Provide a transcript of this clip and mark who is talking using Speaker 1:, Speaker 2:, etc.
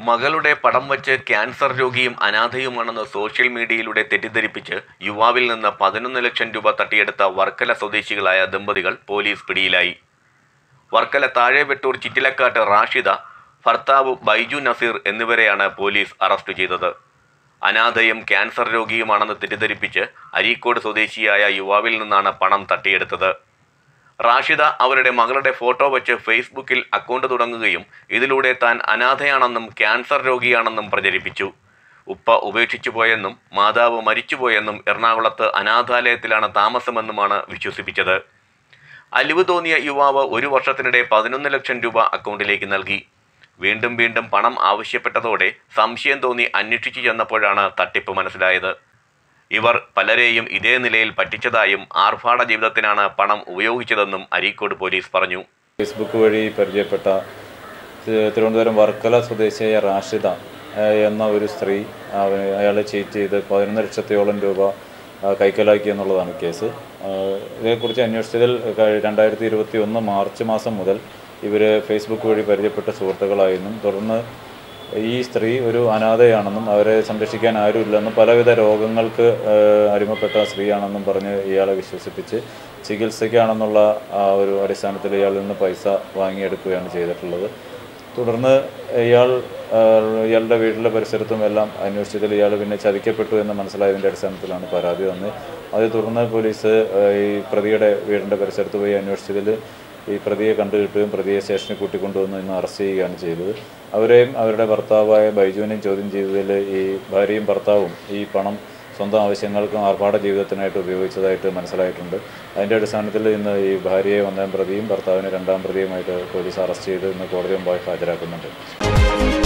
Speaker 1: മകളുടെ പടം വച്ച് ക്യാൻസർ രോഗിയും അനാഥയുമാണെന്ന് സോഷ്യൽ മീഡിയയിലൂടെ തെറ്റിദ്ധരിപ്പിച്ച് യുവാവിൽ നിന്ന് പതിനൊന്ന് ലക്ഷം രൂപ തട്ടിയെടുത്ത വർക്കല സ്വദേശികളായ ദമ്പതികൾ പോലീസ് പിടിയിലായി വർക്കല താഴെവെട്ടൂർ ചിറ്റിലക്കാട്ട് റാഷിദ ഭർത്താവ് ബൈജു നസീർ എന്നിവരെയാണ് പോലീസ് അറസ്റ്റ് ചെയ്തത് അനാഥയും ക്യാൻസർ രോഗിയുമാണെന്ന് തെറ്റിദ്ധരിപ്പിച്ച് അരീക്കോട് സ്വദേശിയായ യുവാവിൽ നിന്നാണ് പണം തട്ടിയെടുത്തത് റാഷിദ അവരുടെ മകളുടെ ഫോട്ടോ വച്ച് ഫേസ്ബുക്കിൽ അക്കൗണ്ട് തുടങ്ങുകയും ഇതിലൂടെ താൻ അനാഥയാണെന്നും ക്യാൻസർ രോഗിയാണെന്നും പ്രചരിപ്പിച്ചു ഉപ്പ ഉപേക്ഷിച്ചു പോയെന്നും മാതാവ് മരിച്ചുപോയെന്നും എറണാകുളത്ത് അനാഥാലയത്തിലാണ് താമസമെന്നുമാണ് വിശ്വസിപ്പിച്ചത് അലിവ് തോന്നിയ യുവാവ് ഒരു വർഷത്തിനിടെ പതിനൊന്ന് ലക്ഷം രൂപ അക്കൗണ്ടിലേക്ക് നൽകി വീണ്ടും വീണ്ടും പണം ആവശ്യപ്പെട്ടതോടെ സംശയം തോന്നി അന്വേഷിച്ചു ചെന്നപ്പോഴാണ് തട്ടിപ്പ് മനസ്സിലായത് ഇവർ പലരെയും ഇതേ നിലയിൽ പറ്റിച്ചതായും ആർഭാട ജീവിതത്തിനാണ് പണം ഉപയോഗിച്ചതെന്നും അരീക്കോട് പോലീസ് പറഞ്ഞു
Speaker 2: ഫേസ്ബുക്ക് വഴി പരിചയപ്പെട്ട തി- തിരുവനന്തപുരം വർക്കല സ്വദേശിയായ റാഷിദ ഏഹ്, എന്ന ഒരു സ്ത്രീ അവ- അയാളെ ചീറ്റ് ചെയ്ത് പതിനൊന്ന് ലക്ഷത്തോളം രൂപ ആ, കൈക്കലാക്കി എന്നുള്ളതാണ് കേസ് ആ, ഇതേക്കുറിച്ച് അന്വേഷിച്ചതിൽ കഴി- രണ്ടായിരത്തി ഇരുപത്തി ഒന്ന് മാർച്ച് മാസം മുതൽ ഇവർ ഫേസ്ബുക്ക് വഴി പരിചയപ്പെട്ട സുഹൃത്തുക്കളായെന്നും തുടർന്ന് ഈ സ്ത്രീ ഒരു അനാഥയാണെന്നും അവരെ സംരക്ഷിക്കാൻ ആരുമില്ലെന്നും പലവിധ രോഗങ്ങൾക്ക് ഏഹ്, അടിമപ്പെട്ട സ്ത്രീയാണെന്നും പറഞ്ഞ് ഇയാളെ വിശ്വസിപ്പിച്ച് ചികിത്സയ്ക്കാണെന്നുള്ള ആ ഒരു അടിസ്ഥാനത്തിൽ ഇയാളിൽ നിന്ന് പൈസ വാങ്ങിയെടുക്കുകയാണ് ചെയ്തിട്ടുള്ളത് തുടർന്ന് ഇയാൾ ഏഹ്, ഇയാളുടെ വീട്ടിലെ പരിസരത്തും എല്ലാം അന്വേഷിച്ചതിൽ ഇയാൾ പിന്നെ ചതിക്കപ്പെട്ടു എന്ന് മനസ്സിലായതിൻ്റെ അടിസ്ഥാനത്തിലാണ് പരാതി തന്നത് അതേ തുടർന്ന് പോലീസ് ഏഹ്, ഈ പ്രതിയുടെ വീടിൻ്റെ പരിസരത്ത് പോയി അന്വേഷിച്ചതിൽ ഈ പ്രതിയെ കണ്ടുകിട്ടുകയും പ്രതിയെ സ്റ്റേഷനിൽ കൂട്ടിക്കൊണ്ടുവന്ന് ഇന്ന് അറസ്റ്റ് ചെയ്യുകയാണ് ചെയ്തത് അവരെയും അവരുടെ ഭർത്താവായ ബൈജുവിനെയും ചോദ്യം ചെയ്തതിൽ ഈ ഭാര്യയും ഭർത്താവും ഈ പണം സ്വന്തം ആവശ്യങ്ങൾക്കും ആർഭാട ജീവിതത്തിനായിട്ട് ഉപയോഗിച്ചതായിട്ട് മനസ്സിലായിട്ടുണ്ട് അതിൻ്റെ അടിസ്ഥാനത്തിൽ ഇന്ന് ഈ ഭാര്യയെ ഒന്നാം പ്രതിയും ഭർത്താവിനെ രണ്ടാം പ്രതിയുമായിട്ട് പോലീസ് അറസ്റ്റ് ചെയ്ത് ഇന്ന് കോടതി മുമ്പായി ഹാജരാക്കുന്നുണ്ട്